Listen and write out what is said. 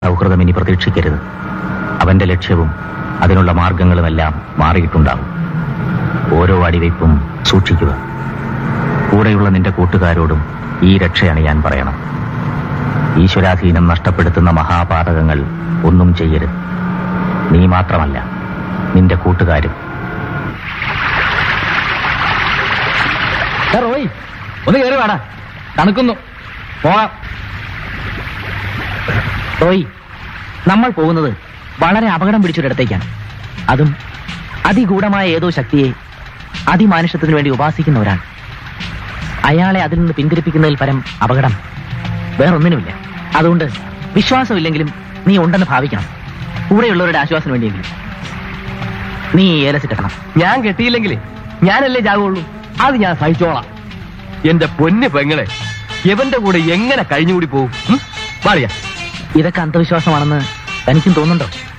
സൗഹൃദം ഇനി പ്രതീക്ഷിക്കരുത് അവന്റെ ലക്ഷ്യവും അതിനുള്ള മാർഗങ്ങളുമെല്ലാം മാറിയിട്ടുണ്ടാവും ഓരോ അടിവയ്പും സൂക്ഷിക്കുക കൂടെയുള്ള നിന്റെ കൂട്ടുകാരോടും ഈ രക്ഷയണിയാൻ പറയണം ഈശ്വരാധീനം നഷ്ടപ്പെടുത്തുന്ന മഹാപാതകങ്ങൾ ഒന്നും ചെയ്യരുത് നീ മാത്രമല്ല നിന്റെ കൂട്ടുകാരും റോയ് ഒന്ന് കയറി വേടാ തണുക്കുന്നു പോവാം റോയ് നമ്മൾ പോകുന്നത് വളരെ അപകടം പിടിച്ചൊരിടത്തേക്കാണ് അതും അതിഗൂഢമായ ഏതോ ശക്തിയെ അതിമാനുഷ്യത്വത്തിന് വേണ്ടി ഉപാസിക്കുന്ന ഒരാൾ അയാളെ അതിൽ നിന്ന് പിന്തിരിപ്പിക്കുന്നതിൽ പരം അപകടം വേറൊന്നിനുമില്ല അതുകൊണ്ട് വിശ്വാസമില്ലെങ്കിലും നീ ഉണ്ടെന്ന് ഭാവിക്കണം കൂടെയുള്ളവരുടെ ആശ്വാസത്തിന് വേണ്ടിയെങ്കിലും നീ ഈ ഏലസ് കെട്ടണം ഞാൻ കെട്ടിയില്ലെങ്കിലേ ഞാനല്ലേ ജാകുള്ളൂ അത് ഞാൻ സഹിച്ചോളാം എന്റെ പൊന്ന് പെങ്ങളെ എവന്റെ കൂടെ എങ്ങനെ കഴിഞ്ഞുകൂടി പോകും ഉം? പാടിയാ ഇതൊക്കെ അന്ധവിശ്വാസമാണെന്ന് തനിക്കും തോന്നുന്നുണ്ടോ